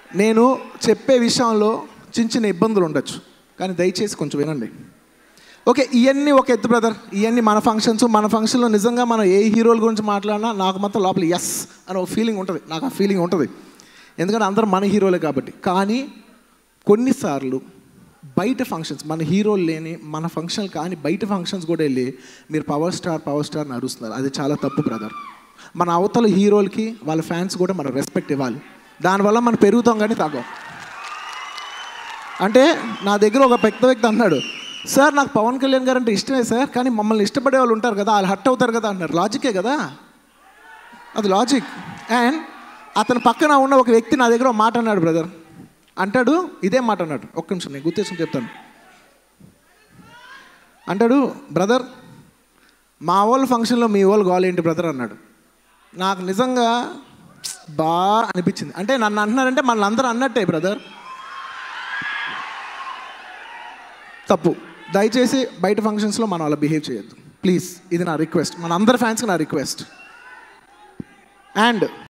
నేను చెప్పే విషయంలో చిన్న చిన్న ఇబ్బందులు ఉండొచ్చు కానీ దయచేసి కొంచెం వినండి ఓకే ఇవన్నీ ఒక ఎత్తు బ్రదర్ ఇవన్నీ మన ఫంక్షన్స్ మన ఫంక్షన్లో నిజంగా మనం ఏ హీరోల గురించి మాట్లాడినా నాకు మాత్రం లోపల ఎస్ అని ఒక ఫీలింగ్ ఉంటుంది నాకు ఆ ఫీలింగ్ ఉంటుంది ఎందుకంటే అందరూ మన హీరోలే కాబట్టి కానీ కొన్నిసార్లు బయట ఫంక్షన్స్ మన హీరోలు లేని మన ఫంక్షన్ కానీ బయట ఫంక్షన్స్ కూడా వెళ్ళి మీరు పవర్ స్టార్ పవర్ స్టార్ అని అరుస్తున్నారు అది చాలా తప్పు బ్రదర్ మన అవతల హీరోలకి వాళ్ళ ఫ్యాన్స్ కూడా మనం రెస్పెక్ట్ ఇవ్వాలి దానివల్ల మనం పెరుగుతాం కానీ తగ్గం అంటే నా దగ్గర ఒక పెద్ద వ్యక్తి అన్నాడు సార్ నాకు పవన్ కళ్యాణ్ గారు అంటే ఇష్టమే సార్ కానీ మమ్మల్ని ఇష్టపడే వాళ్ళు ఉంటారు కదా వాళ్ళు హట్ అవుతారు కదా అన్నారు లాజికే కదా అది లాజిక్ అండ్ అతని పక్కన ఉన్న ఒక వ్యక్తి నా దగ్గర ఒక మాట అన్నాడు బ్రదర్ అంటాడు ఇదే మాట అన్నాడు ఒక్క నిమిషం నేను గుర్తేసుకుని చెప్తాను అంటాడు బ్రదర్ మా వాళ్ళ ఫంక్షన్లో మీ వాళ్ళు గోల్ ఏంటి బ్రదర్ అన్నాడు నాకు నిజంగా బాగా అనిపించింది అంటే నన్ను అంటున్నారంటే మన అందరూ అన్నట్టే బ్రదర్ తప్పు దయచేసి బయట ఫంక్షన్స్లో మనం అలా బిహేవ్ చేయొద్దు ప్లీజ్ ఇది నా రిక్వెస్ట్ మన అందరి ఫ్యాన్స్కి నా రిక్వెస్ట్ అండ్